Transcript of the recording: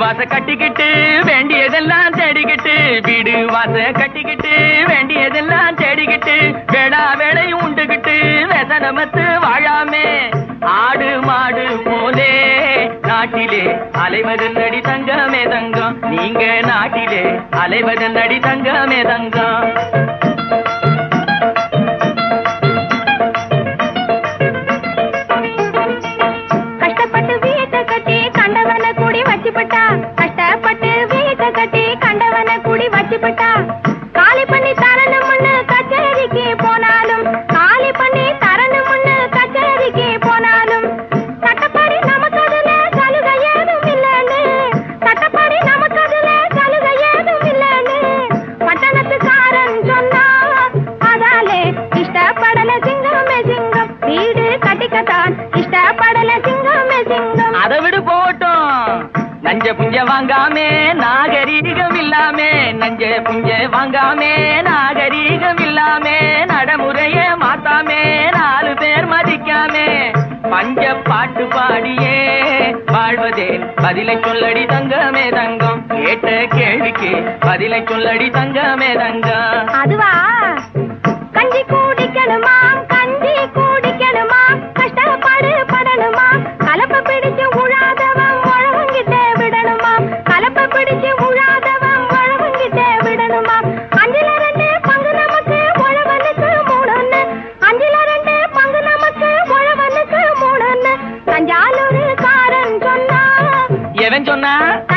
வாச கட்டிக்கிட்டு வேண்டியதெல்லாம் தேடிக்கிட்டு வீடு வாச கட்டிக்கிட்டு வேண்டியதெல்லாம் தேடிக்கிட்டு வேடா வேலை உண்டுகிட்டு வெசனமத்து வாழாமே ஆடு மாடு போலே நாட்டிலே அலைவதன் அடி தங்கமே தங்கம் நீங்க நாட்டிலே அலைவதன் அடி தங்கமே தங்கம் கஷ்டப்பட்டு வீட்டை கட்டி கண்டவன கூடி வச்சுப்பட்டா கஷ்டப்பட்டு வீட்டை கட்டி கண்டவன கூடி வச்சுப்பட்டா காலி பண்ணி தரணும்னு கச்சேரிக்கு போனாலும் காலி பண்ணி தரணும்னு கச்சேரிக்கு போனாலும் சட்டப்படி நமக்கு அதுல சலுகை ஏதும் இல்லைன்னு சட்டப்படி நமக்கு அதுல சலுகை ஏதும் இல்லைன்னு பட்டணத்துக்காரன் சொன்னா அதாலே இஷ்டப்படல சிங்கமே சிங்கம் வீடு கட்டிக்கத்தான் இஷ்டப்படல சிங்கமே சிங்கம் அதை விடு போட்டும் நஞ்ச புஞ்ச வாங்காமே நாகரீகம் இல்லாமே நஞ்ச புஞ்ச வாங்காமே நாகரீகம் இல்லாமே நடைமுறைய மாத்தாமே நாலு பேர் மதிக்காமே பஞ்ச பாட்டு பாடியே வாழ்வதே பதிலை சொல்லடி தங்கமே தங்கம் கேட்ட கேள்விக்கு பதிலை சொல்லடி தங்கமே தங்கம் அதுவா கஞ்சி குடிக்கணுமா கஞ்சி குடிக்கணுமா கஷ்டப்பாடு படணுமா கலப்ப பிடிச்சு உழாதவன் உழவங்கிட்ட விடணுமா கலப்ப பிடிச்சு உழாதவன் உழவங்கிட்ட விடணுமா அஞ்சுல ரெண்டு பங்கு நமக்கு உழவனுக்கு மூணுன்னு அஞ்சுல ரெண்டு பங்கு நமக்கு உழவனுக்கு மூணுன்னு தஞ்சாவூர் காரன் சொன்னா எவன் சொன்னா